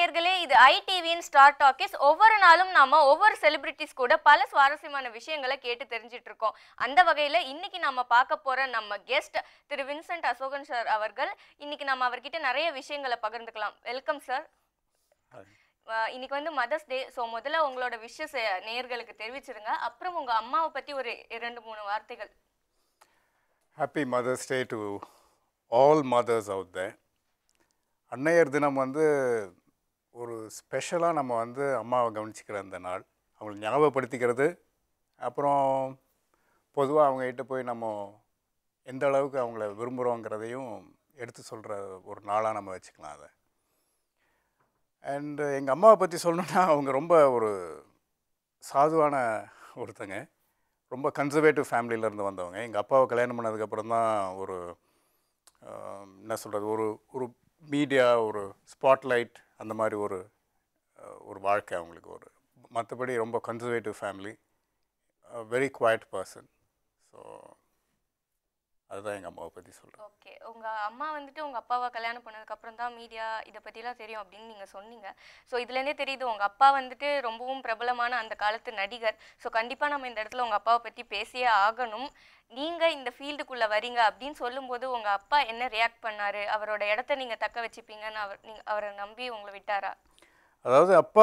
நேயர்களே இது ஐடிவியின் ஸ்டார் டாக்கிஸ் ஒவ்வொரு நாளும் நாம ஒவ்வொரு செலிபிரிட்டிஸ் கூட பல சுவாரஸ்யமான விஷயங்களை கேட்டு தெரிஞ்சிட்டு இருக்கோம் அந்த வகையில இன்னைக்கு நாம பார்க்க போற நம்ம கெஸ்ட் திரு வின்சென்ட் அசோகன் சார் அவர்கள் இன்னைக்கு நம்ம அவர்கிட்ட நிறைய விஷயங்களை பகிர்ந்துக்கலாம் வெல்கம் சார் இன்னைக்கு வந்து மதர்ஸ் டே ஸோ முதல்ல உங்களோட விஷஸ் நேயர்களுக்கு தெரிவிச்சிருங்க அப்புறம் உங்க அம்மாவை பத்தி ஒரு இரண்டு மூணு வார்த்தைகள் happy mothers day to all mothers out there அன்னையர் தினம் வந்து ஒரு ஸ்பெஷலாக நம்ம வந்து அம்மாவை கவனிச்சிக்கிற அந்த நாள் அவங்களை ஞாபகப்படுத்திக்கிறது அப்புறம் பொதுவாக அவங்ககிட்ட போய் நம்ம எந்த அளவுக்கு அவங்கள விரும்புகிறோங்கிறதையும் எடுத்து சொல்கிற ஒரு நாளாக நம்ம வச்சுக்கலாம் அதை அண்டு எங்கள் அம்மாவை பற்றி சொல்லணுன்னா அவங்க ரொம்ப ஒரு சாதுவான ஒருத்தங்க ரொம்ப கன்சர்வேட்டிவ் ஃபேமிலியிலேருந்து வந்தவங்க எங்கள் அப்பாவை கல்யாணம் பண்ணதுக்கப்புறம் தான் ஒரு ஆஹ், என்ன சொல்கிறது ஒரு ஒரு மீடியா ஒரு ஸ்பாட்லைட் அந்த மாதிரி ஒரு ஆஹ், ஒரு வாழ்க்கை அவங்களுக்கு ஒரு மற்றபடி ரொம்ப conservative family very quiet person so அதுதான் எங்கள் அம்மாவை பற்றி சொல்கிறேன் ஓகே உங்க அம்மா வந்துட்டு உங்க அப்பாவை கல்யாணம் பண்ணதுக்கு அப்புறம் தான் மீடியா இதை பத்திலாம் தெரியும் அப்படின்னு நீங்க சொன்னீங்க ஸோ இதுலேருந்தே தெரியுது உங்க அப்பா வந்துட்டு ரொம்பவும் பிரபலமான அந்த காலத்து நடிகர் ஸோ கண்டிப்பா நம்ம இந்த இடத்துல உங்க அப்பாவை பத்தி பேசியே ஆகணும் நீங்க இந்த ஃபீல்டுக்குள்ள வரீங்க அப்படின்னு சொல்லும்போது உங்க அப்பா என்ன ரியாக்ட் பண்ணாரு அவரோட இடத்த நீங்க தக்க வச்சுப்பீங்கன்னு அவர் நீங்க அவரை நம்பி உங்களை விட்டாரா அதாவது அப்பா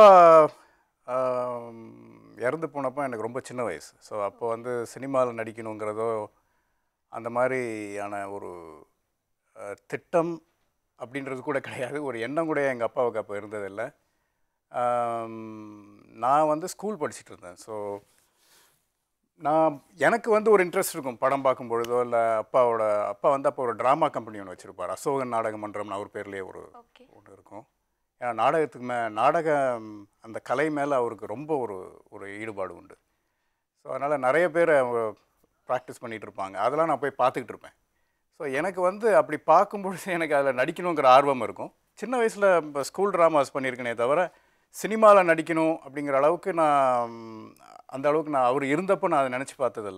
ஆம், இறந்து போனப்போ எனக்கு ரொம்ப சின்ன வயசு ஸோ அப்போ வந்து சினிமாவில் நடிக்கணுங்கிறதோ அந்த மாதிரியான ஒரு அஹ், திட்டம் அப்படின்றது கூட கிடையாது ஒரு எண்ணம் கூட எங்கள் அப்பாவுக்கு அப்போ இருந்ததில்லை ஆம், நான் வந்து ஸ்கூல் படிச்சுட்டு இருந்தேன் ஸோ நான் எனக்கு வந்து ஒரு இன்ட்ரெஸ்ட் இருக்கும் படம் பார்க்கும் பொழுதோ இல்லை அப்பாவோட அப்பா வந்து அப்போ ஒரு ட்ராமா கம்பெனி ஒன்று வச்சுருப்பார் அசோகன் நாடக மன்றம்னு அவர் பேர்லேயே ஒரு ஓகே ஒன்று இருக்கும் ஏன்னா நாடகத்துக்கு மே நாடகம் அந்த கலை மேலே அவருக்கு ரொம்ப ஒரு ஒரு ஈடுபாடு உண்டு ஸோ அதனால் நிறைய பேர் அவங்க ப்ராக்டிஸ் பண்ணிகிட்டு இருப்பாங்க அதெல்லாம் நான் போய் பார்த்துக்கிட்டு இருப்பேன் ஸோ எனக்கு வந்து அப்படி பார்க்கும்பொழுது எனக்கு அதில் நடிக்கணுங்கிற ஆர்வம் இருக்கும் சின்ன வயசில் இப்போ ஸ்கூல் ட்ராமாஸ் பண்ணியிருக்கேனே தவிர சினிமாவில் நடிக்கணும் அப்படிங்கிற அளவுக்கு நான் ம், அந்த அளவுக்கு நான் அவர் இருந்தப்போ நான் அதை நினச்சி பார்த்ததில்ல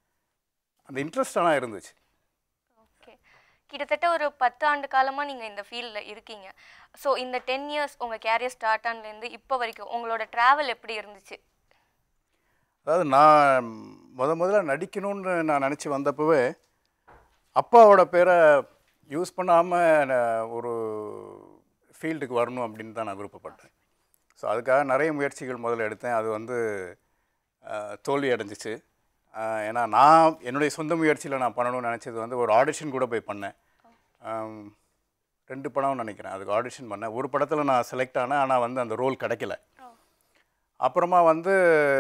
அந்த இன்ட்ரெஸ்ட் ஆனால் இருந்துச்சு ஓகே கிட்டத்தட்ட ஒரு பத்து ஆண்டு காலமா நீங்க இந்த ஃபீல்டில் இருக்கீங்க ஸோ இந்த டென் இயர்ஸ் உங்க கேரியர் ஸ்டார்ட் ஆனதுலேருந்து இப்போ வரைக்கும் உங்களோட டிராவல் எப்படி இருந்துச்சு அதாவது நான் முத முதல்ல நடிக்கணும்னு நான் நினச்சி வந்தப்பவே அப்பாவோட பேரை யூஸ் பண்ணாமல் ஒரு ஃபீல்டுக்கு வரணும் அப்படின்னு தான் நான் விருப்பப்பட்டேன் ஸோ அதுக்காக நிறைய முயற்சிகள் முதல்ல எடுத்தேன் அது வந்து அஹ், தோல்வி அடைஞ்சிச்சு அஹ், ஏன்னா நான் என்னுடைய சொந்த முயற்சியில் நான் பண்ணணும்னு நினச்சது வந்து ஒரு ஆடிஷன் கூட போய் பண்ணேன் ஆம், ரெண்டு படம் நினைக்கிறேன் அதுக்கு ஆடிஷன் பண்ணேன் ஒரு படத்தில் நான் செலக்ட் ஆனேன் ஆனால் வந்து அந்த ரோல் கிடைக்கல அப்புறமா வந்து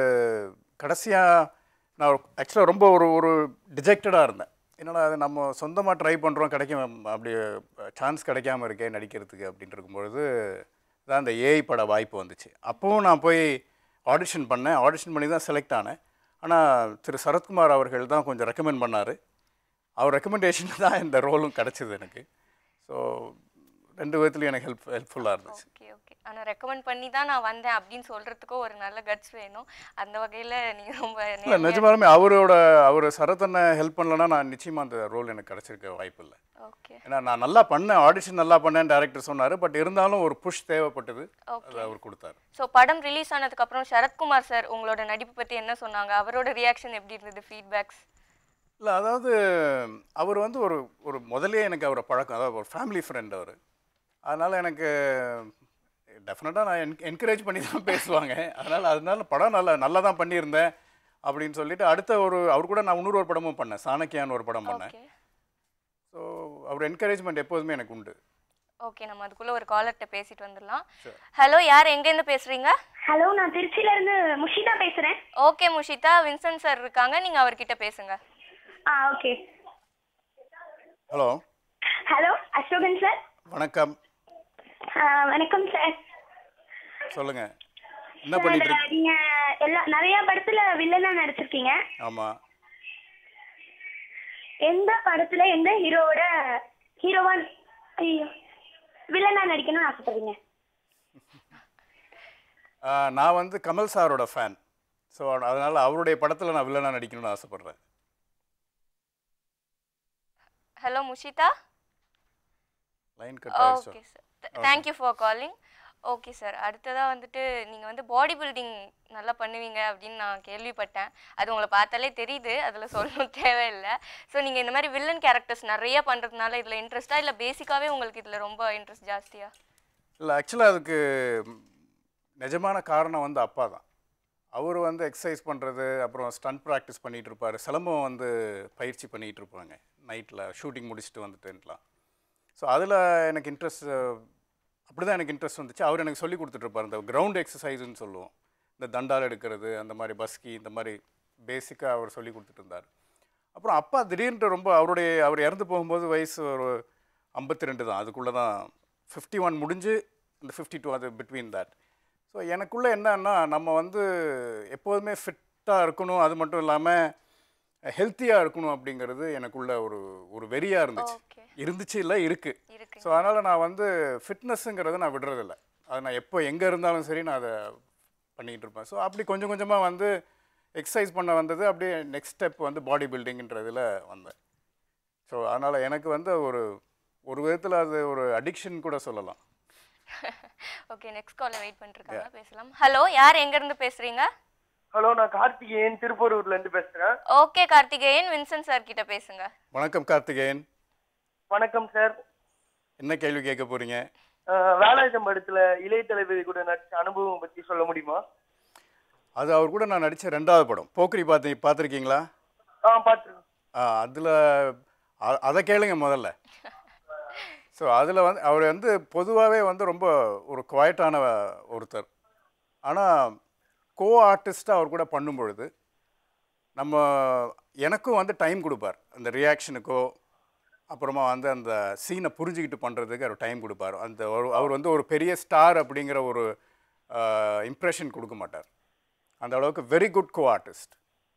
கடைசியாக நான் ஆக்சுவலாக ரொம்ப ஒரு ஒரு டிஜெக்டடாக இருந்தேன் என்னடா அது நம்ம சொந்தமாக ட்ரை பண்ணுறோம் கிடைக்கும் அப்படி சான்ஸ் கிடைக்காம இருக்கே நடிக்கிறதுக்கு அப்படின்ட்டு இருக்கும்பொழுது தான் அந்த ஏஐ பட வாய்ப்பு வந்துச்சு அப்போவும் நான் போய் ஆடிஷன் பண்ணேன் ஆடிஷன் பண்ணி தான் செலக்ட் ஆனேன் ஆனால் திரு சரத்குமார் அவர்கள் தான் கொஞ்சம் ரெக்கமெண்ட் பண்ணார் அவர் ரெக்கமெண்டேஷன் தான் இந்த ரோலும் கிடச்சிது எனக்கு ஸோ ரெண்டு விதத்துலையும் எனக்கு ஹெல்ப் ஹெல்ப்ஃபுல்லாக இருந்துச்சு ஓகே ஓகே ஆனால் ரெக்கமெண்ட் பண்ணி தான் நான் வந்தேன் அப்படின்னு சொல்கிறதுக்கும் ஒரு நல்ல கட்ஸ் வேணும் அந்த வகையில் நீங்கள் ரொம்ப இல்லை நேர்மையா- நிஜமாலுமே அவரோட அவர் சரத்தனை ஹெல்ப் பண்ணலன்னா நான் நிச்சயமாக அந்த ரோல் எனக்கு கிடச்சிருக்க வாய்ப்பு இல்லை ஓகே ஏன்னா நான் நல்லா பண்ணேன் ஆடிஷன் நல்லா பண்ணேன் டேரக்டர் சொன்னார் பட் இருந்தாலும் ஒரு புஷ் தேவைப்பட்டது அது அவர் கொடுத்தாரு ஸோ படம் ரிலீஸ் ஆனதுக்கப்புறம் சரத்குமார் சார் உங்களோட நடிப்பு பற்றி என்ன சொன்னாங்க அவரோட ரியாக்ஷன் எப்படி இருந்தது ஃபீட்பேக்ஸ் இல்லை அதாவது அவர் வந்து ஒரு ஒரு முதல்லயே எனக்கு அவரை பழக்கம் அதாவது ஒரு ஃபேமிலி ஃப்ரெண்ட் அவர் அதனால் எனக்கு டெஃபினட்டாக நான் என் என்கரேஜ் பண்ணி தான் பேசுவாங்க அதனால் அதனால படம் நல்லா நல்லா தான் பண்ணியிருந்தேன் அப்படின்னு சொல்லிட்டு அடுத்த ஒரு அவர் கூட நான் இன்னொரு ஒரு படமும் பண்ணேன் சாணக்கியான்னு ஒரு படம் பண்ணேன் ஓகே ஸோ அவர் என்கரேஜ்மெண்ட் எப்போதுமே எனக்கு உண்டு ஓகே நம்ம அதுக்குள்ளே ஒரு காலர்கிட்ட பேசிட்டு வந்துடலாம் ஹலோ யார் எங்கேருந்து பேசுகிறீங்க ஹலோ நான் திருச்சியில இருந்து முஷிதா பேசுறேன் ஓகே முஷிதா வின்சென்ட் சார் இருக்காங்க நீங்கள் அவர்கிட்ட பேசுங்க ஆ okay hello hello Asokan sir வணக்கம் ஆ, வணக்கம் சார் சொல்லுங்க என்ன பண்ணிட்டு இருக்கீங்க நீங்க எல்லா நிறைய படத்துல வில்லனா நடிச்சிருக்கீங்க ஆமாம் எந்த படத்துல எந்த ஹீரோவோட ஹீரோவா ஐயோ வில்லனா நடிக்கணும்னு ஆசைப்படுறீங்க நான் வந்து கமல் சாரோட ஃபேன் ஸோ அதனால் அவருடைய படத்தில் நான் வில்லனாக நடிக்கணும்னு ஆசைப்பட்றேன் ஹலோ முஷிதா லைன் கட் ஆயிடுச்சு okay sir thank you for calling okay sir அடுத்ததாக வந்துட்டு நீங்கள் வந்து பாடி பில்டிங் நல்லா பண்ணுவீங்க அப்படின்னு நான் கேள்விப்பட்டேன் அது உங்களை பார்த்தாலே தெரியுது அதில் சொல்லணும் தேவையில்லை ஸோ நீங்கள் இந்த மாதிரி வில்லன் கேரக்டர்ஸ் நிறைய பண்ணுறதுனால இதில் இன்ட்ரெஸ்ட்டாக இல்லை பேசிக்காகவே உங்களுக்கு இதில் ரொம்ப இன்ட்ரெஸ்ட் ஜாஸ்தியா இல்லை ஆக்சுவலாக அதுக்கு ம், நிஜமான காரணம் வந்து அப்பா தான் அவர் வந்து எக்ஸசைஸ் பண்ணுறது அப்புறம் ஸ்டண்ட் ப்ராக்டிஸ் பண்ணிகிட்டு இருப்பார் சிலம்பம் வந்து பயிற்சி பண்ணிகிட்டு இருப்பாங்க நைட்டில் ஷூட்டிங் முடிச்சுட்டு வந்துட்டுலாம் ஸோ அதில் எனக்கு இன்ட்ரெஸ்ட் அப்படி தான் எனக்கு இன்ட்ரெஸ்ட் வந்துச்சு அவர் எனக்கு சொல்லி கொடுத்துட்ருப்பார் இந்த கிரவுண்ட் எக்ஸசைஸ்னு சொல்லுவோம் இந்த தண்டால் எடுக்கிறது அந்த மாதிரி பஸ்கி இந்த மாதிரி பேசிக்காக அவர் சொல்லி கொடுத்துட்டு இருந்தார் அப்புறம் அப்பா திடீர்னு ரொம்ப அவருடைய அவர் இறந்து போகும்போது வயசு ஒரு ஐம்பத்தி ரெண்டு தான் அதுக்குள்ளே தான் ஃபிஃப்டி ஒன் முடிஞ்சு இந்த ஃபிஃப்டி டூ அது பிட்வீன் தட் ஸோ எனக்குள்ளே என்னன்னா நம்ம வந்து எப்போதுமே ஃபிட்டாக இருக்கணும் அது மட்டும் இல்லாமல் ஹெல்த்தியாக இருக்கணும் அப்படிங்கிறது எனக்குள்ள ஒரு ஒரு வெறியாக இருந்துச்சு ஓகே இருந்துச்சு இல்லை இருக்குது இருக்கு ஸோ அதனால் நான் வந்து ஃபிட்னஸ்ஸுங்கிறத நான் விடுறதில்ல அது நான் எப்போ எங்கே இருந்தாலும் சரி நான் அதை பண்ணிக்கிட்டு இருப்பேன் ஸோ அப்படி கொஞ்சம் கொஞ்சமாக வந்து எக்ஸசைஸ் பண்ண வந்தது அப்படியே நெக்ஸ்ட் ஸ்டெப் வந்து பாடி பில்டிங்ன்றதில் வந்தேன் ஸோ அதனால் எனக்கு வந்து ஒரு ஒரு விதத்தில் அது ஒரு அடிக்ஷன் கூட சொல்லலாம் ஓகே நெக்ஸ்ட் காலை வெயிட் பண்ணிருக்காங்க பேசலாம் ஹலோ யார் எங்கேருந்து பேசுகிறீங்க ஹலோ நான் கார்த்திகேயன் திருப்பூரூர்ல இருந்து பேசுறேன் ஓகே கார்த்திகேயன் வின்சன் சார் கிட்ட பேசுங்க வணக்கம் கார்த்திகேயன் வணக்கம் சார் என்ன கேள்வி கேட்க போகிறீங்க அஹ், வேலாயுதம் படத்துல இளைய தளபதி கூட நடிச்ச அனுபவம் பத்தி சொல்ல முடியுமா அது அவர் கூட நான் நடித்த ரெண்டாவது படம் போக்கிரி பார்த்து பார்த்துருக்கீங்களா ஆ பாத்துருக்கேன் அதில் அதை கேளுங்க முதல்ல ஸோ அதில் வந்து அவர் வந்து பொதுவாகவே வந்து ரொம்ப ஒரு குவாய்ட்டான ஒருத்தர் ஆனால் கோ ஆர்டிஸ்ட்டாக அவர் கூட பண்ணும் பொழுது நம்ம எனக்கும் வந்து டைம் கொடுப்பார் அந்த ரியாக்ஷனுக்கோ அப்புறமா வந்து அந்த சீனை புரிஞ்சுக்கிட்டு பண்ணுறதுக்கு அவர் டைம் கொடுப்பார் அந்த ஒரு அவர் வந்து ஒரு பெரிய ஸ்டார் அப்படிங்கிற ஒரு இம்ப்ரெஷன் கொடுக்க மாட்டார் அந்த அளவுக்கு very good co artist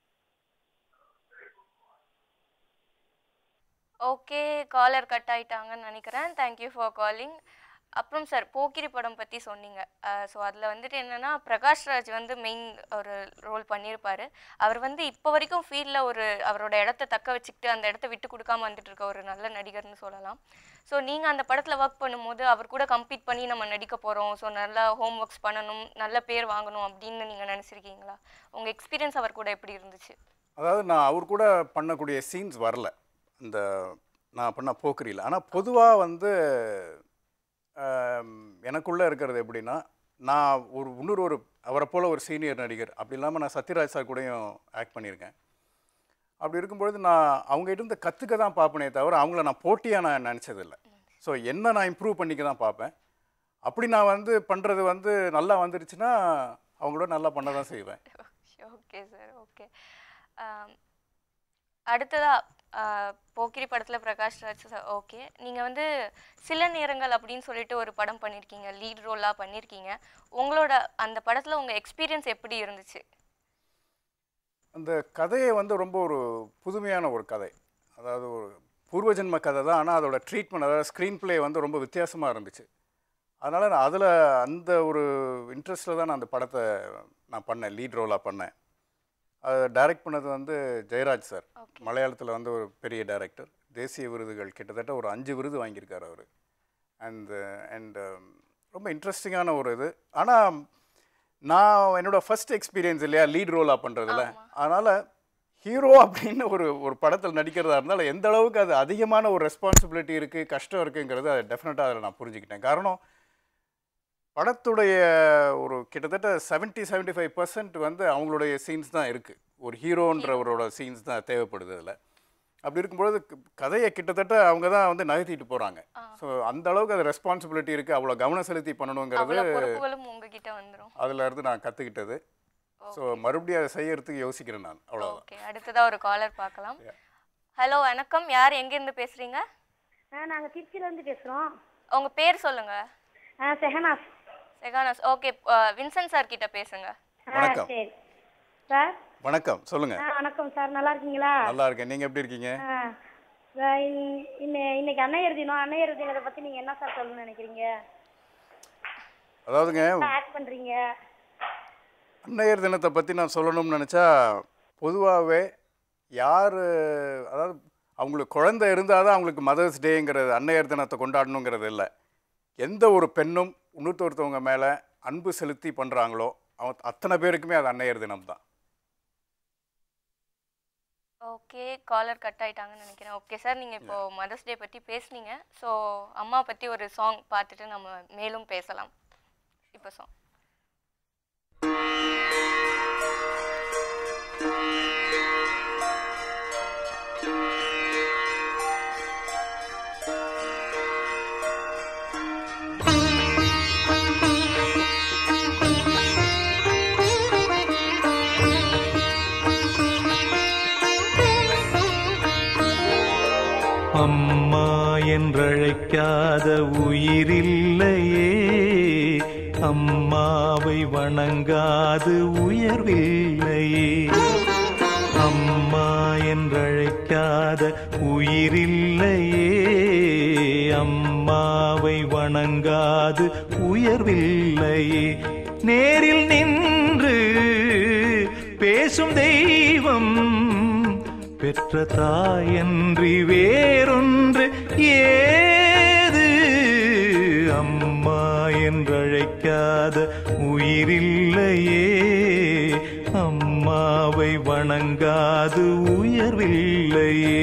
okay caller cut ஆயிட்டாங்கன்னு நினைக்கிறேன் தேங்க்யூ ஃபார் காலிங் அப்புறம் சார் போக்கிரி படம் பற்றி சொன்னீங்க ஸோ அதில் வந்துட்டு என்னென்னா பிரகாஷ் ராஜ் வந்து மெயின் ஒரு ரோல் பண்ணியிருப்பாரு அவர் வந்து இப்போ வரைக்கும் ஃபீல்டில் ஒரு அவரோட இடத்த தக்க வச்சுக்கிட்டு அந்த இடத்த விட்டு கொடுக்காம வந்துட்டு இருக்க ஒரு நல்ல நடிகர்னு சொல்லலாம் ஸோ நீங்கள் அந்த படத்தில் ஒர்க் பண்ணும்போது அவர் கூட கம்பீட் பண்ணி நம்ம நடிக்க போகிறோம் ஸோ நல்லா ஹோம் ஒர்க்ஸ் பண்ணணும் நல்ல பேர் வாங்கணும் அப்படின்னு நீங்கள் நினச்சிருக்கீங்களா உங்கள் எக்ஸ்பீரியன்ஸ் அவர் கூட எப்படி இருந்துச்சு அதாவது நான் அவர் கூட பண்ணக்கூடிய சீன்ஸ் வரல இந்த நான் பண்ண போக்கிரியில் ஆனால் பொதுவாக வந்து ஆம், எனக்குள்ளே இருக்கிறது எப்படின்னா நான் ஒரு இன்னொரு ஒரு அவரை போல் ஒரு சீனியர் நடிகர் அப்படி இல்லாமல் நான் சத்யராஜ் சார் கூடயும் ஆக்ட் பண்ணியிருக்கேன் அப்படி இருக்கும்பொழுது நான் அவங்க இருந்து கற்றுக்க தான் பார்ப்பனே தவிர அவங்கள நான் போட்டியாக நான் நினச்சதில்லை ஸோ என்ன நான் இம்ப்ரூவ் பண்ணிக்க தான் பார்ப்பேன் அப்படி நான் வந்து பண்ணுறது வந்து நல்லா வந்துருச்சுன்னா அவங்களோட நல்லா பண்ண தான் செய்வேன் ஓகே சார் ஓகே அடுத்ததா ஆஹ், போக்கிரி படத்தில் பிரகாஷ் ராஜ் சார் ஓகே நீங்கள் வந்து சில நேரங்கள் அப்படின்னு சொல்லிட்டு ஒரு படம் பண்ணியிருக்கீங்க லீட் ரோலாக பண்ணியிருக்கீங்க உங்களோட அந்த படத்தில் உங்கள் எக்ஸ்பீரியன்ஸ் எப்படி இருந்துச்சு அந்த கதையை வந்து ரொம்ப ஒரு புதுமையான ஒரு கதை அதாவது ஒரு பூர்வஜன்ம கதை தான் ஆனால் அதோட ட்ரீட்மெண்ட் அதாவது ஸ்க்ரீன் ப்ளே வந்து ரொம்ப வித்தியாசமாக இருந்துச்சு அதனால் நான் அதில் அந்த ஒரு இன்ட்ரெஸ்ட்டில் தான் நான் அந்த படத்தை நான் பண்ணேன் லீட் ரோலாக பண்ணேன் அதை டைரக்ட் பண்ணது வந்து ஜெயராஜ் சார் ஓகே மலையாளத்தில் வந்து ஒரு பெரிய டைரக்டர் தேசிய விருதுகள் கிட்டத்தட்ட ஒரு அஞ்சு விருது வாங்கியிருக்காரு அவர் அண்ட் அண்ட் ரொம்ப இன்ட்ரெஸ்டிங்கான ஒரு இது ஆனால் நான் என்னோட ஃபர்ஸ்ட் எக்ஸ்பீரியன்ஸ் இல்லையா லீட் ரோலாக பண்ணுறதுல அதனால் ஹீரோ அப்படின்னு ஒரு ஒரு படத்தில் நடிக்கிறதா இருந்தாலும் எந்த அளவுக்கு அது அதிகமான ஒரு ரெஸ்பான்சிபிலிட்டி இருக்குது கஷ்டம் இருக்குங்கிறது அதை டெஃபினட்டாக அதில் நான் புரிஞ்சுக்கிட்டேன் காரணம் படத்துடைய ஒரு கிட்டத்தட்ட 70 75% ஃபைவ் பர்சன்ட் வந்து அவங்களுடைய சீன்ஸ் தான் இருக்குது ஒரு ஹீரோன்றவரோட சீன்ஸ் தான் தேவைப்படுது அதில் அப்படி இருக்கும்பொழுது க- கதையை கிட்டத்தட்ட அவங்க தான் வந்து நகர்த்திட்டு போகிறாங்க ஸோ அந்த அளவுக்கு அது ரெஸ்பான்சிபிலிட்டி இருக்குது அவ்வளோ கவனம் செலுத்தி பண்ணணுங்கிறது அவ்வளோ பொறுப்புகளும் உங்ககிட்ட வந்துடும் அதுல இருந்து நான் கற்றுக்கிட்டது ஸோ மறுபடியும் அதை செய்யறதுக்கு யோசிக்கிறேன் நான் அவ்வளோதான் ஓகே அடுத்ததா ஒரு காலர் பார்க்கலாம் ஹலோ வணக்கம் யார் எங்கேருந்து பேசுறீங்க நாங்கள் திருச்சியிலேருந்து பேசுகிறோம் உங்க பேர் சொல்லுங்க Shehnaz Shehnaz okay Vincent sir கிட்ட பேசுங்க ஆ வணக்கம். சரி சார் வணக்கம் சொல்லுங்க ஆ வணக்கம் சார் நல்லா இருக்கீங்களா நல்லா இருக்கேன் நீங்க எப்படி இருக்கீங்க ஆ சார், இன்- இன்னை- இன்னைக்கு அன்னையர் தினம் அன்னையர் தினத்தை பற்றி நீங்கள் என்ன சார் சொல்லணும்னு நினைக்கிறீங்க அதாவதுங்க ஆக்ட் பண்ணுறீங்க அன்னையர் தினத்தை பற்றி நான் சொல்லணும்னு நினச்சா பொதுவாகவே யார் அதாவது அவங்களுக்கு குழந்தை இருந்தால் தான் அவங்களுக்கு மதர்ஸ் டேங்கிறது அன்னையர் தினத்தை கொண்டாடணுங்கிறது இல்லை எந்த ஒரு பெண்ணும் இன்னொருத்தவங்க மேலே அன்பு செலுத்தி பண்ணுறாங்களோ அவன் அத்தனை பேருக்குமே அது அன்னையர் தினம் தான் ஓகே காலர் கட் ஆயிட்டாங்கன்னு நினைக்கிறேன் ஓகே சார் நீங்கள் இப்போ மதர்ஸ் டே பற்றி பேசுனீங்க ஸோ அம்மா பற்றி ஒரு சாங் பார்த்துட்டு நம்ம மேலும் பேசலாம் இப்போ சாங் அம்மா என்றழைக்காத உயிரில்லையே அம்மாவை வணங்காது உயர்வில்லையே அம்மா என்றழைக்காத உயிரில்லையே அம்மாவை வணங்காது உயர்வில்லையே நேரில் நின்று பேசும் தெய்வம் பெற்ற தாயன்றி வேறொன்று ஏது அம்மா என்றழைக்காத உயிரில்லையே அம்மாவை வணங்காது உயர்வில்லையே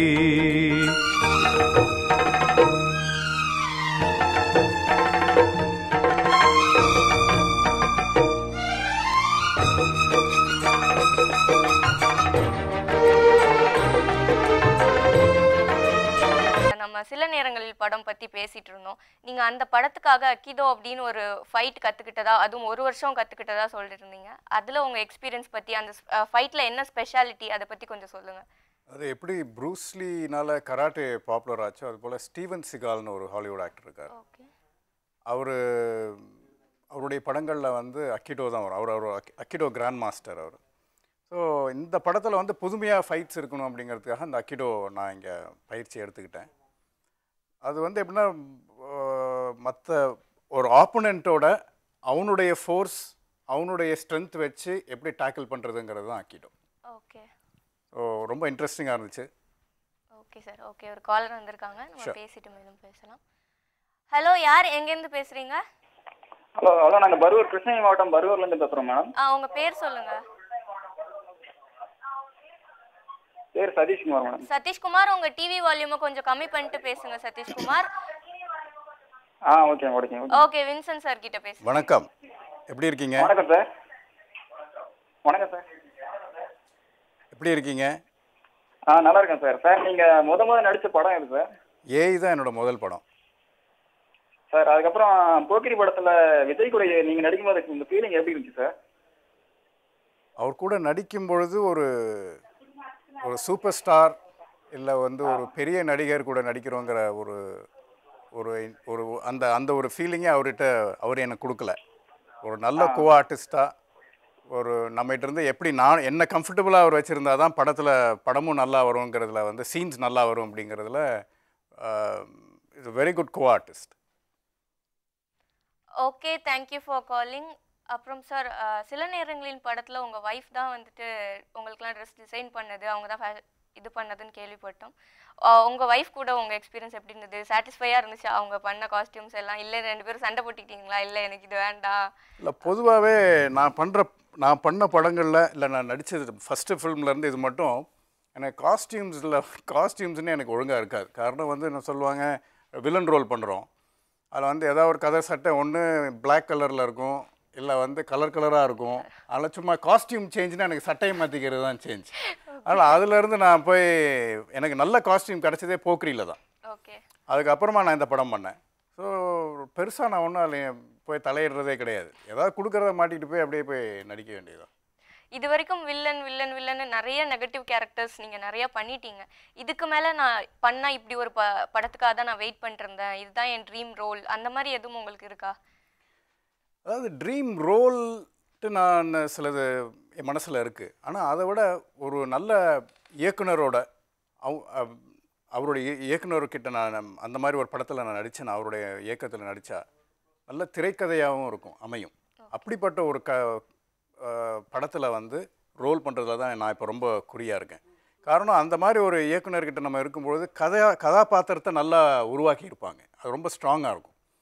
நம்ம சில நேரங்களில் படம் பற்றி பேசிட்டு இருந்தோம் நீங்கள் அந்த படத்துக்காக அக்கிதோ அப்படின்னு ஒரு ஃபைட் கற்றுக்கிட்டதா அதுவும் ஒரு வருஷம் கற்றுக்கிட்டதா சொல்லிட்டு இருந்தீங்க அதில் உங்கள் எக்ஸ்பீரியன்ஸ் பற்றி அந்த ஃபைட்டில் என்ன ஸ்பெஷாலிட்டி அதை பற்றி கொஞ்சம் சொல்லுங்கள் அது எப்படி ப்ரூஸ்லினால கராட்டே பாப்புலர் ஆச்சோ அது போல் ஸ்டீவன் சிகால்னு ஒரு ஹாலிவுட் ஆக்டர் இருக்கார் ஓகே அவர் அவருடைய படங்களில் வந்து அக்கிடோ தான் வரும் அவர் அவர் அக்கிடோ கிராண்ட் மாஸ்டர் அவர் ஸோ இந்த படத்தில் வந்து புதுமையாக ஃபைட்ஸ் இருக்கணும் அப்படிங்கிறதுக்காக அந்த அக்கிடோ நான் இங்கே பயிற்சி எடுத்துக்கிட்டேன் அது வந்து எப்படின்னா மற்ற ஒரு ஆப்போனண்ட்டோட அவனுடைய ஃபோர்ஸ் அவனுடைய ஸ்ட்ரென்த் வச்சு எப்படி டேக்கிள் பண்ணுறதுங்கிறது தான் அக்கிடோ ஓகே ஸோ ரொம்ப இன்ட்ரெஸ்டிங்காக இருந்துச்சு ஓகே சார் ஓகே ஒரு காலர் வந்திருக்காங்க நம்ம Sure. பேசிட்டு மேலும் பேசலாம் ஹலோ யார் எங்கேருந்து பேசுகிறீங்க ஹலோ ஹலோ நாங்கள் பரூர் கிருஷ்ணகிரி மாவட்டம் பரூர்லேருந்து பேசுகிறோம் மேடம் ஆ உங்கள் பேர் சொல்லுங்கள் பேர் சதீஷ்குமார் மேடம் சதீஷ்குமார் உங்கள் டிவி வால்யூமை கொஞ்சம் கம்மி பண்ணிட்டு பேசுங்க சதீஷ்குமார் ஆ okay okay okay okay Vincent sir கிட்ட பேசுங்க வணக்கம் எப்படி இருக்கீங்க வணக்கம் சார் வணக்கம் சார் எப்படி இருக்கீங்க ஆ நல்லா இருக்கேன் சார் சார் நீங்கள் முத முத நடித்த படம் எது சார் ஏய் தான் என்னோட முதல் படம் சார் அதுக்கப்புறம் போக்கிரி படத்தில் விஜய் கூட நீங்கள் நடிக்கும்போது இந்த ஃபீலிங் எப்படி இருந்துச்சு சார் அவர் கூட நடிக்கும் பொழுது ஒரு ஒரு சூப்பர் ஸ்டார் இல்லை வந்து ஒரு பெரிய நடிகர் கூட நடிக்கிறோங்கிற ஒரு ஒரு ஒரு அந்த அந்த ஒரு ஃபீலிங்கே அவர்கிட்ட அவர் எனக்கு கொடுக்கல ஒரு நல்ல கோ ஆர்டிஸ்டாக ஒரு நம்மகிட்ட இருந்து எப்படி நான் என்ன கம்ஃபர்டபுளாக அவர் வச்சுருந்தா தான் படத்தில் படமும் நல்லா வருங்கிறதுல வந்து சீன்ஸ் நல்லா வரும் அப்படிங்கிறதுல is very good co artist okay thank you for calling அப்புறம் சார் சில நேரங்களின் படத்தில் உங்கள் ஒய்ஃப் தான் வந்துட்டு உங்களுக்குலாம் ட்ரெஸ் டிசைன் பண்ணது அவங்க தான் fa- இது பண்ணதுன்னு கேள்விப்பட்டோம் உங்கள் ஒய்ஃப் கூட உங்கள் எக்ஸ்பீரியன்ஸ் எப்படி இருந்தது சாட்டிஸ்ஃபையாக இருந்துச்சு அவங்க பண்ண காஸ்டியூம்ஸ் எல்லாம் இல்லை ரெண்டு பேரும் சண்டை போட்டுக்கிட்டீங்களா இல்லை எனக்கு இது வேண்டாம் இல்லை பொதுவாகவே நான் பண்ணுற நான் பண்ண படங்களில் இல்லை நான் நடித்தது ஃபஸ்ட்டு ஃபிலிம்லேருந்து இது மட்டும் எனக்கு காஸ்டியூம்ஸில் காஸ்டியூம்ஸ்னு எனக்கு ஒழுங்காக இருக்காது காரணம் வந்து என்ன சொல்லுவாங்க வில்லன் ரோல் பண்ணுறோம் அதில் வந்து ஏதாவது ஒரு கதை சட்டை ஒன்று Black கலரில் இருக்கும் இல்லை வந்து கலர் கலராக இருக்கும் அதில் சும்மா காஸ்டியூம் சேஞ்சுனா எனக்கு சட்டையை மாற்றிக்கிறது தான் சேஞ்ச் அதனால் அதுலேருந்து நான் போய் எனக்கு நல்ல காஸ்டியூம் கிடச்சதே போக்ரியில் தான் ஓகே அதுக்கப்புறமா நான் இந்த படம் பண்ணேன் ஸோ பெருசாக நான் ஒன்றும் அதில் போய் தலையிடுறதே கிடையாது ஏதாவது கொடுக்குறத மாட்டிக்கிட்டு போய் அப்படியே போய் நடிக்க வேண்டியதுதான் இது வரைக்கும் வில்லன் வில்லன் வில்லன் நிறைய நெகட்டிவ் கேரக்டர்ஸ் நீங்கள் நிறைய பண்ணிட்டீங்க இதுக்கு மேலே நான் பண்ணால் இப்படி ஒரு ப படத்துக்காக தான் நான் வெயிட் பண்ணிருந்தேன் இதுதான் என் ட்ரீம் ரோல் அந்த மாதிரி எதுவும் உங்களுக்கு இருக்கா அதாவது ட்ரீம் ரோல்ட்டு நான் சிலது என் மனசில் இருக்குது ஆனால் அதை விட ஒரு நல்ல இயக்குனரோட அவ் அவ்- அவருடைய இய- இயக்குனர்கிட்ட நான் அந்த மாதிரி ஒரு படத்தில் நான் நடித்தேன் அவருடைய இயக்கத்தில் நடித்தா நல்ல திரைக்கதையாகவும் இருக்கும் அமையும் அப்படிப்பட்ட ஒரு க படத்தில் வந்து ரோல் பண்ணுறதுல தான் நான் இப்போ ரொம்ப குறியாக இருக்கேன் காரணம் அந்த மாதிரி ஒரு இயக்குனர்கிட்ட நம்ம இருக்கும்பொழுது கதையா கதாபாத்திரத்தை நல்லா உருவாக்கி இருப்பாங்க அது ரொம்ப ஸ்ட்ராங்காக இருக்கும்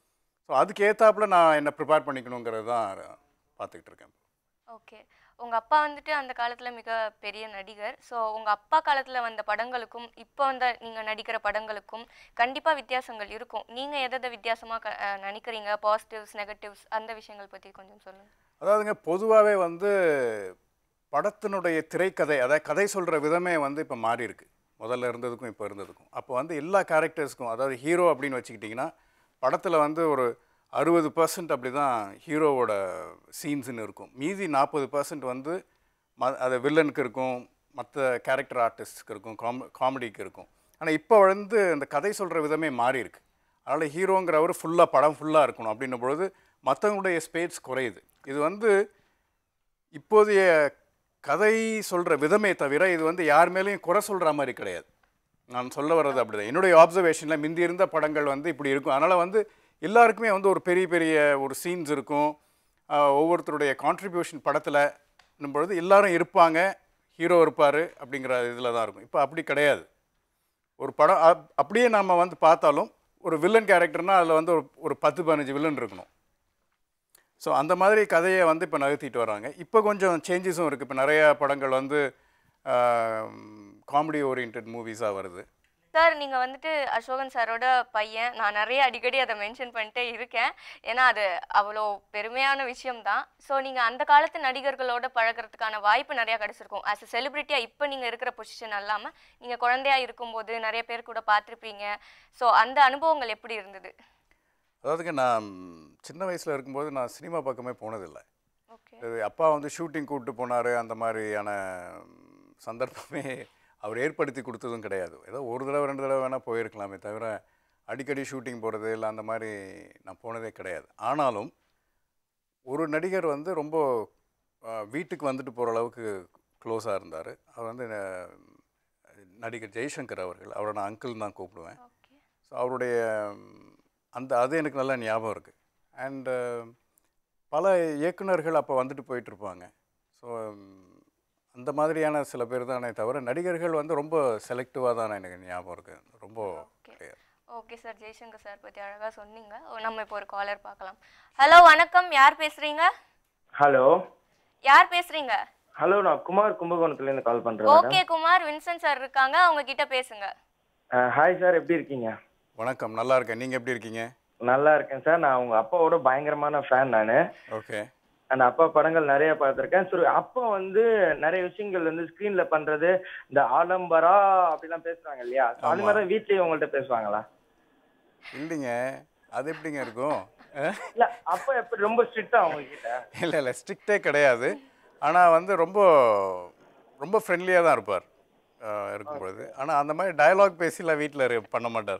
ஸோ அதுக்கு ஏத்தாப்புல நான் என்ன ப்ரிப்பேர் பண்ணிக்கணுங்கிறது தான் பார்த்துக்கிட்டு இருக்கேன் ஓகே உங்க அப்பா வந்துட்டு அந்த காலத்துல மிக பெரிய நடிகர் ஸோ உங்க அப்பா காலத்துல வந்த படங்களுக்கும் இப்போ வந்த நீங்க நடிக்கிற படங்களுக்கும் கண்டிப்பா வித்தியாசங்கள் இருக்கும் நீங்க எதை எதை வித்தியாசமா க- அஹ் நினைக்கிறீங்க பாசிட்டிவ்ஸ் நெகட்டிவ்ஸ் அந்த விஷயங்கள் பத்தி கொஞ்சம் சொல்லுங்க அதாவதுங்க பொதுவாகவே வந்து படத்தினுடைய திரைக்கதை அதாவது கதை சொல்கிற விதமே வந்து இப்போ மாறி இருக்கு முதல்ல இருந்ததுக்கும் இப்போ இருந்ததுக்கும் அப்போ வந்து எல்லா கேரக்டர்ஸ்க்கும் அதாவது ஹீரோ அப்படின்னு வச்சுக்கிட்டிங்கன்னா படத்தில் வந்து ஒரு அறுபது பர்சன்ட் அப்படி தான் ஹீரோவோட சீன்ஸ்னு இருக்கும் மீதி நாற்பது பர்சன்ட் வந்து ம அது வில்லனுக்கு இருக்கும் மற்ற கேரக்டர் ஆர்டிஸ்ட்க்கு இருக்கும் காம் காமெடிக்கு இருக்கும் ஆனால் இப்போ வந்து அந்த கதை சொல்கிற விதமே மாறி இருக்கு அதனால் ஹீரோங்கிறவர் ஃபுல்லாக படம் ஃபுல்லாக இருக்கணும் அப்படின்னும் பொழுது மற்றவங்களுடைய ஸ்பேஸ் குறையுது இது வந்து இப்போதைய கதை சொல்கிற விதமே தவிர இது வந்து யார் மேலேயும் குறை சொல்கிற மாதிரி கிடையாது நான் சொல்ல வர்றது அப்படிதான் என்னுடைய ஆப்சர்வேஷனில் முந்தி இருந்த படங்கள் வந்து இப்படி இருக்கும் அதனால் வந்து எல்லாருக்குமே வந்து ஒரு பெரிய பெரிய ஒரு சீன்ஸ் இருக்கும் ஆஹ் ஒவ்வொருத்தருடைய கான்ட்ரிபியூஷன் படத்தில் பொழுது எல்லாரும் இருப்பாங்க ஹீரோ இருப்பார் அப்படிங்கிற இதில் தான் இருக்கும் இப்போ அப்படி கிடையாது ஒரு படம் அப்- அப்படியே நம்ம வந்து பார்த்தாலும் ஒரு வில்லன் கேரக்டர்னால் அதில் வந்து ஒரு ஒரு பத்து பதினஞ்சு வில்லன் இருக்கணும் ஸோ அந்த மாதிரி கதையை வந்து இப்போ நகர்த்திட்டு வராங்க இப்போ கொஞ்சம் சேஞ்சஸும் இருக்குது இப்போ நிறைய படங்கள் வந்து காமெடி ஓரியன்ட் மூவிஸாக வருது சார் நீங்க வந்துட்டு அசோகன் சாரோட பையன் நான் நிறைய அடிக்கடி அதை மென்ஷன் பண்ணிட்டே இருக்கேன் ஏன்னா அது அவ்வளோ பெருமையான விஷயம்தான் ஸோ நீங்க அந்த காலத்து நடிகர்களோட பழகுறதுக்கான வாய்ப்பு நிறைய கிடைச்சிருக்கும் ஆஸ் அ செலிபிரிட்டியா இப்போ நீங்க இருக்கிற பொசிஷன் அல்லாம நீங்க குழந்தையா இருக்கும்போது நிறைய பேர் கூட பார்த்துருப்பீங்க ஸோ அந்த அனுபவங்கள் எப்படி இருந்தது அதாவதுங்க நான் சின்ன வயசில் இருக்கும்போது நான் சினிமா பக்கமே போனதில்லை ஓகே இது அப்பா வந்து ஷூட்டிங் கூப்பிட்டு போனார் அந்த மாதிரியான சந்தர்ப்பமே அவர் ஏற்படுத்தி கொடுத்ததும் கிடையாது ஏதோ ஒரு தடவை ரெண்டு தடவை வேணால் போயிருக்கலாமே தவிர அடிக்கடி ஷூட்டிங் போகிறது இல்லை அந்த மாதிரி நான் போனதே கிடையாது ஆனாலும் ஒரு நடிகர் வந்து ரொம்ப அஹ், வீட்டுக்கு வந்துட்டு போகிற அளவுக்கு க்ளோஸாக இருந்தார் அவர் வந்து அஹ், நடிகர் ஜெய்சங்கர் அவர்கள் அவரை நான் அங்கிள் தான் கூப்பிடுவேன் ஓகே ஸோ அவருடைய ம், அந்த அது எனக்கு நல்லா ஞாபகம் இருக்குது அண்டு பல இயக்குனர்கள் அப்போ வந்துட்டு போயிட்டு இருப்பாங்க ஸோ அந்த மாதிரியான சில பேர் தானே தவிர நடிகர்கள் வந்து ரொம்ப செலக்டிவாக தான் எனக்கு ஞாபகம் இருக்குது ரொம்ப கிடையாது ஓகே சார் ஜெய்சங்கர் சார் பத்தி அழகா சொன்னீங்க ஓ, நம்ம இப்போ ஒரு காலர் பார்க்கலாம் ஹலோ வணக்கம் யார் பேசுறீங்க ஹலோ யார் பேசுறீங்க ஹலோ நான் குமார் கும்பகோணத்துல இருந்து கால் பண்றேன் ஓகே குமார் வின்சன் சார் இருக்காங்க அவங்க கிட்ட பேசுங்க ஹாய் சார் எப்படி இருக்கீங்க வணக்கம் நல்லா இருக்கேன் நீங்கள் எப்படி இருக்கீங்க நல்லா இருக்கேன் சார் நான் உங்க அப்பாவோட பயங்கரமான ஃபேன் நான் ஓகே அந்த அப்பா படங்கள் நிறைய பார்த்துருக்கேன் சரி அப்பா வந்து நிறைய விஷயங்கள் வந்து ஸ்க்ரீன்ல பண்றது இந்த ஆடம்பரா அப்படிலாம் பேசுறாங்க இல்லையா So, அது ஆமா. மாதிரி தான் வீட்லயே உங்கள்ட்ட பேசுவாங்களா இல்லைங்க அது எப்படிங்க இருக்கும் இல்ல அப்பா எப்படி ரொம்ப ஸ்ட்ரிக்டா அவங்க கிட்ட இல்லை இல்லை ஸ்ட்ரிக்டே கிடையாது ஆனால் வந்து ரொம்ப ரொம்ப ஃப்ரெண்ட்லியாக தான் இருப்பார் அஹ், இருக்கும் பொழுது ஆனால் அந்த மாதிரி டயலாக் பேசிலாம் வீட்டில் பண்ண மாட்டார்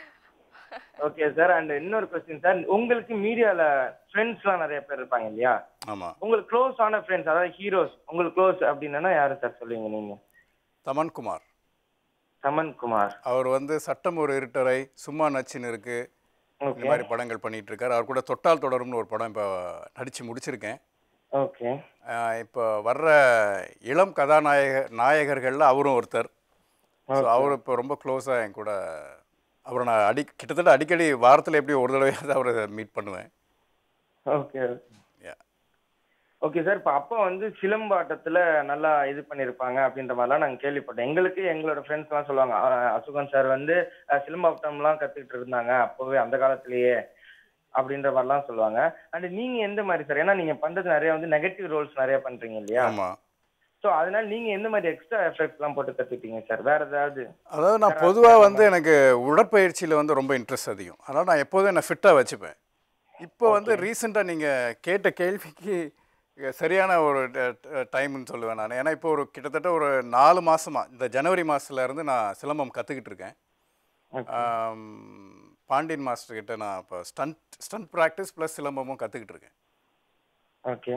ஓகே சார் அண்ட் இன்னொரு கொஸ்டின் சார் உங்களுக்கு மீடியால ஃப்ரெண்ட்ஸ்லாம் நிறைய பேர் இருப்பாங்க இல்லையா ஆமாம் உங்களுக்கு க்ளோஸ் ஆன ஃப்ரெண்ட்ஸ் அதாவது ஹீரோஸ் உங்களுக்கு க்ளோஸ் அப்படின்னா யாரு சார் சொல்லுவீங்க நீங்க தமன்குமார் சமன் குமார் அவர் வந்து சட்டம் ஒரு இருட்டரை சும்மா நச்சுன்னு இருக்கு இந்த ஓகே மாதிரி படங்கள் பண்ணிட்டு இருக்காரு அவர் கூட தொட்டால் தொடரும்னு ஒரு படம் இப்போ நடித்து முடிச்சிருக்கேன் ஓகே ஆஹ் இப்போ வர்ற இளம் கதாநாயக நாயகர்களில் அவரும் ஒருத்தர் ஸோ அவர் இப்போ ரொம்ப க்ளோஸாக என் கூட அவரை நான் அடி கிட்டத்தட்ட அடிக்கடி வாரத்தில் எப்படி ஒரு தடவையாவது அவரை மீட் பண்ணுவேன் ஓகே Yeah. ஓகே சார் இப்போ அப்பா வந்து சிலம்பாட்டத்துல நல்லா இது பண்ணியிருப்பாங்க அப்படின்ற மாதிரிலாம் நாங்கள் கேள்விப்பட்டோம் எங்களுக்கு எங்களோட ஃப்ரெண்ட்ஸ்லாம் சொல்லுவாங்க அஹ் அசுகன் சார் வந்து அஹ் சிலம்பாட்டம்லாம் கற்றுக்கிட்டு இருந்தாங்க அப்போவே அந்த காலத்திலேயே அப்படின்ற மாதிரிலாம் சொல்லுவாங்க அண்ட் நீங்க எந்த மாதிரி சார் ஏன்னா நீங்க பண்றது நிறைய வந்து நெகட்டிவ் ரோல்ஸ் நிறைய பண்றீங்க இல்லையா ஆமாம் ஸோ அதனால நீங்க எந்த மாதிரி எக்ஸ்ட்ரா எஃபெக்ட்ஸ்லாம் போட்டு கற்றுக்கிட்டீங்க சார் வேற ஏதாவது அதாவது நான் பொதுவாக வந்து எனக்கு உடற்பயிற்சியில் வந்து ரொம்ப இன்ட்ரெஸ்ட் அதிகம் அதனால் நான் எப்போதும் என்னை ஃபிட்டாக வச்சுப்பேன் இப்போ வந்து ரீசெண்டாக நீங்கள் கேட்ட கேள்விக்கு சரியான ஒரு டைம்னு சொல்லுவேன் நான் ஏன்னா இப்போ ஒரு கிட்டத்தட்ட ஒரு நாலு மாசமா இந்த ஜனவரி மாசத்துல இருந்து நான் சிலம்பம் கற்றுக்கிட்டு இருக்கேன் ஆம், பாண்டியன் மாஸ்டர் கிட்ட நான் இப்போ ஸ்டண்ட் ஸ்டண்ட் ப்ராக்டிஸ் ப்ளஸ் சிலம்பமும் கற்றுக்கிட்டு இருக்கேன் okay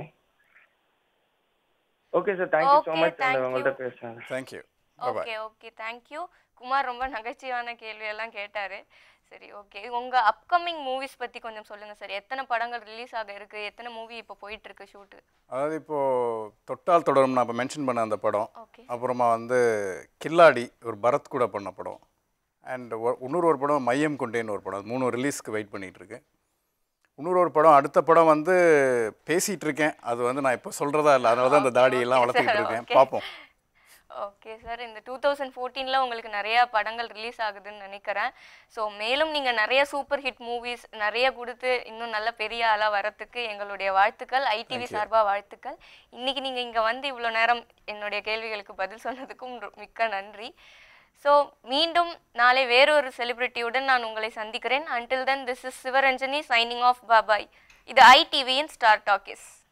okay sir thank you so Okay, much thank you. உங்கள்கிட்ட பேசுறேன் thank you bye okay okay thank you Kumar ரொம்ப நகைச்சுவையான கேள்வியெல்லாம் கேட்டாரு சரி ஓகே உங்க அப்கமிங் மூவிஸ் பத்தி கொஞ்சம் சொல்லுங்க சார் எத்தனை படங்கள் ரிலீஸ் ஆக இருக்கு எத்தனை மூவி இப்போ போயிட்டு இருக்கு ஷூட்டு அதாவது இப்போது தொட்டால் தொடரும் நான் இப்போ மென்ஷன் பண்ண அந்த படம் ஓகே அப்புறமா வந்து கில்லாடி ஒரு பரத் கூட பண்ண படம் அண்ட் இன்னொரு ஒரு படம் மையம் கொண்டேன்னு ஒரு படம் அது மூணு ரிலீஸ்க்கு வெயிட் பண்ணிட்டு இருக்கேன் இன்னொரு ஒரு படம் அடுத்த படம் வந்து பேசிகிட்டு இருக்கேன் அது வந்து நான் இப்போ சொல்கிறதா இல்லை அதனால தான் இந்த தாடியெல்லாம் okay, வளர்த்துக்கிட்டு sir, இருக்கேன் okay. பார்ப்போம் ஓகே சார் இந்த டூ தௌசண்ட் ஃபோர்டீனில் உங்களுக்கு நிறைய படங்கள் ரிலீஸ் ஆகுதுன்னு நினைக்கிறேன் ஸோ மேலும் நீங்கள் நிறைய சூப்பர் ஹிட் மூவிஸ் நிறைய கொடுத்து இன்னும் நல்ல பெரிய ஆளாக வரத்துக்கு எங்களுடைய வாழ்த்துக்கள் ஐடிவி சார்பாக வாழ்த்துக்கள் இன்னைக்கு நீங்கள் இங்கே வந்து இவ்வளோ நேரம் என்னுடைய கேள்விகளுக்கு பதில் சொன்னதுக்கும் ரொ- மிக்க நன்றி ஸோ மீண்டும் நாளை வேறொரு செலிபிரிட்டியுடன் நான் உங்களை சந்திக்கிறேன் until then this is Sivaranjani signing off bye bye இது ஐடிவியின் ஸ்டார் டாக்கிஸ்